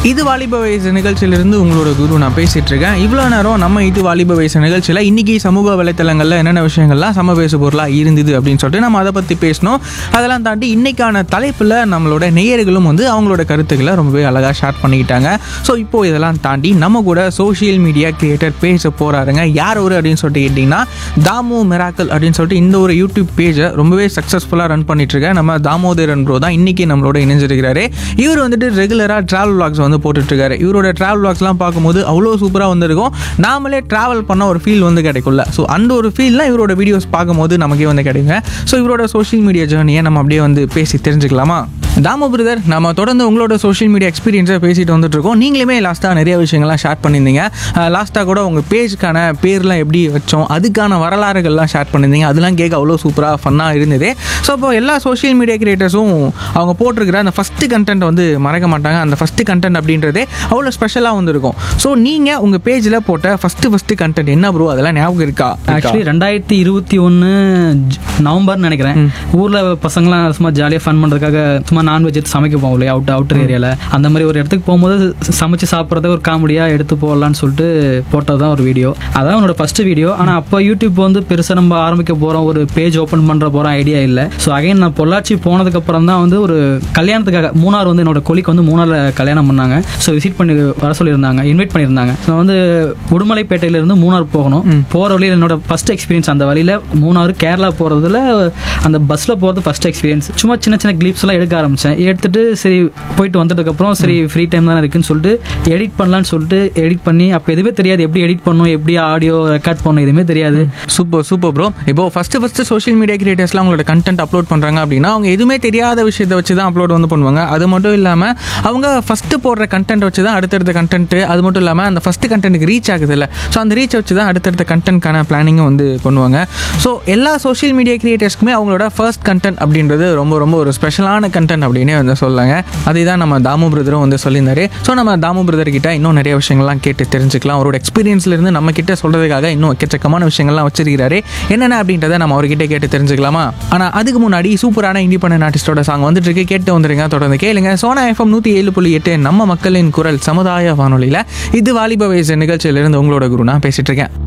இது வாலிப வயசு நிகழ்ச்சியிலிருந்து உங்களோட குரு நான் பேசிட்டு இருக்கேன் இவ்வளோ நேரம் நம்ம இது வாலிப வயசு நிகழ்ச்சியில் இன்னைக்கு சமூக வலைத்தளங்களில் என்னென்ன விஷயங்கள்லாம் சம பேசு பொருளாக இருந்தது அப்படின்னு சொல்லிட்டு நம்ம அதை பற்றி பேசணும் அதெல்லாம் தாண்டி இன்னைக்கான தலைப்பில் நம்மளோட நேயர்களும் வந்து அவங்களோட கருத்துக்களை ரொம்பவே அழகாக ஷேர் பண்ணிக்கிட்டாங்க ஸோ இப்போ இதெல்லாம் தாண்டி நம்ம கூட சோஷியல் மீடியா கிரியேட்டர் பேச போகிறாருங்க யார் ஒரு அப்படின்னு சொல்லிட்டு கேட்டிங்கன்னா தாமு மிராக்கல் அப்படின்னு சொல்லிட்டு இந்த ஒரு யூடியூப் பேஜை ரொம்பவே சக்ஸஸ்ஃபுல்லாக ரன் பண்ணிட்டு இருக்க நம்ம தாமோதரன் ப்ரோ தான் இன்னைக்கு நம்மளோட இணைஞ்சிருக்கிறாரு இவர் வந்துட்டு ரெகுலராக ட்ராவல் vlogs வந்து போட்டுட்டு இருக்காரு இவரோட ட்ராவல் vlogsலாம் பார்க்கும்போது அவ்வளோ சூப்பராக வந்திருக்கும் நாமளே ட்ராவல் பண்ண ஒரு ஃபீல் வந்து கிடைக்கும்ல ஸோ அந்த ஒரு ஃபீல்லாம் இவரோட வீடியோஸ் பார்க்கும்போது நமக்கே வந்து கிடைக்குங்க ஸோ இவரோட சோஷியல் மீடியா ஜேர்னியை நம்ம அப்படியே வந்து பேசி தெரிஞ்சுக்கலாமா தாமோ பிரதர் நம்ம தொடர்ந்து உங்களோட சோஷியல் மீடியா எக்ஸ்பீரியன்ஸை பேசிட்டு வந்துட்டு இருக்கோம் நீங்களுமே லாஸ்ட்டாக நிறைய விஷயங்கள்லாம் ஷேர் பண்ணியிருந்தீங்க லாஸ்ட்டாக கூட உங்கள் பேஜுக்கான பேர்லாம் எப்படி வச்சோம் அதுக்கான வரலாறுகள்லாம் ஷேர் பண்ணியிருந்தீங்க அதெல்லாம் கேட்க அவ்வளோ சூப்பராக ஃபன்னாக இருந்தது ஸோ இப்போ எல்லா சோஷியல் மீடியா கிரியேட்டர்ஸும் அவங்க போட்டிருக்கிற அந்த ஃபஸ்ட்டு கண்டென்ட் வந்து மறக்க மாட்டாங்க அந்த ஃபஸ்ட்டு கண்டென்ட் அப்படின்றதே அவ்வளோ ஸ்பெஷலாக வந்துருக்கும் ஸோ நீங்கள் உங்கள் பேஜில் போட்ட ஃபஸ்ட்டு ஃபஸ்ட்டு கண்டென்ட் என்ன ப்ரோ அதெல்லாம் ஞாபகம் இருக்கா ஆக்சுவலி ரெண்டாயிரத்தி இருபத்தி ஒன்று நவம்பர் நினைக்கிறேன் ஊர்ல பசங்களாம் சும்மா ஜாலியாக ஃபன் பண்றதுக்காக சும்மா நான்வெஜ் எடுத்து சமைக்க போவோம் இல்லையா அவுட் அவுட்டர் ஏரியால அந்த மாதிரி ஒரு இடத்துக்கு போகும்போது சமைச்சு சாப்பிட்றத ஒரு காமெடியா எடுத்து போடலாம்னு சொல்லிட்டு போட்டது தான் ஒரு வீடியோ அதான் என்னோட ஃபர்ஸ்ட் வீடியோ ஆனா அப்போ யூடியூப் வந்து பெருசா நம்ம ஆரம்பிக்க போறோம் ஒரு பேஜ் ஓப்பன் பண்ற போறோம் ஐடியா இல்லை ஸோ அகைன் நான் பொள்ளாச்சி போனதுக்கு அப்புறம் தான் வந்து ஒரு கல்யாணத்துக்காக மூணார் வந்து என்னோட கொலிக்கு வந்து மூணார்ல கல்யாணம் பண்ணாங்க ஸோ விசிட் பண்ணி வர சொல்லியிருந்தாங்க இன்வைட் பண்ணியிருந்தாங்க நான் வந்து உடுமலைப்பேட்டையில இருந்து மூணார் போகணும் போற வழியில் என்னோட ஃபர்ஸ்ட் எக்ஸ்பீரியன்ஸ் அந்த வழியில மூணாறு கேரளா போறதுல அந்த பஸ்ல போறது ஃபர்ஸ்ட் எக்ஸ்பீரியன்ஸ் சும்மா சின்ன சின்ன கிளிப்ஸ் எல்லாம் எடுக்க ஆரம்பிச்சேன் எடுத்துட்டு சரி போயிட்டு வந்ததுக்கு அப்புறம் சரி ஃப்ரீ டைம் தானே இருக்குன்னு சொல்லிட்டு எடிட் பண்ணலாம்னு சொல்லிட்டு எடிட் பண்ணி அப்போ எதுவுமே தெரியாது எப்படி எடிட் பண்ணணும் எப்படி ஆடியோ ரெக்கார்ட் பண்ணணும் எதுவுமே தெரியாது சூப்பர் சூப்பர் ப்ரோ இப்போ ஃபஸ்ட்டு ஃபஸ்ட்டு சோஷியல் மீடியா கிரியேட்டர்ஸ்லாம் அவங்களோட கண்டென்ட் அப்லோட் பண்ணுறாங்க அப்படின்னா அவங்க எதுவுமே தெரியாத விஷயத்தை வச்சு தான் அப்லோட் வந்து பண்ணுவாங்க அது மட்டும் இல்லாமல் அவங்க ஃபஸ்ட்டு போடுற கண்டென்ட் வச்சு தான் அடுத்தடுத்த கண்டென்ட் அது மட்டும் இல்லாமல் அந்த ஃபஸ்ட்டு கண்டென்ட்டுக்கு ரீச் ஆகுது இல்லை ஸோ அந்த ரீச் வச்சு தான் அடுத்தடுத்த கண்டென்ட்கான பிளானிங்கும் வந்து பண்ணுவாங்க ஸோ எல்லா சோஷியல் மீடியா கிரியேட்டர்ஸ்க்குமே அவங்களோட ஃபர்ஸ்ட் கண்டென்ட் அப்படின்றது ரொம்ப ரொம்ப ஒரு ஸ்பெஷலான கண்டென்ட் அப்படின்னே வந்து சொல்லாங்க அதை தான் நம்ம தாமு பிரதரும் வந்து சொல்லியிருந்தாரு ஸோ நம்ம தாமு பிரதர் கிட்ட இன்னும் நிறைய விஷயங்கள்லாம் கேட்டு தெரிஞ்சுக்கலாம் அவரோட எக்ஸ்பீரியன்ஸ்ல இருந்து நம்ம கிட்ட சொல்றதுக்காக இன்னும் எக்கச்சக்கமான விஷயங்கள்லாம் வச்சிருக்கிறாரு என்னென்ன அப்படின்றத நம்ம அவர்கிட்ட கேட்டு தெரிஞ்சுக்கலாமா ஆனால் அதுக்கு முன்னாடி சூப்பரான இண்டிபெண்டன்ட் ஆர்டிஸ்டோட சாங் வந்துட்டு இருக்கு கேட்டு வந்துருங்க தொடர்ந்து கேளுங்க சோனா எஃப்எம் நூற்றி ஏழு புள்ளி எட்டு நம்ம மக்களின் குரல் சமுதாய வானொலியில் இது வாலிப வயசு நிகழ்ச்சியிலிருந்து உங்களோட குரு நான் பேசிட்டு இருக்கேன்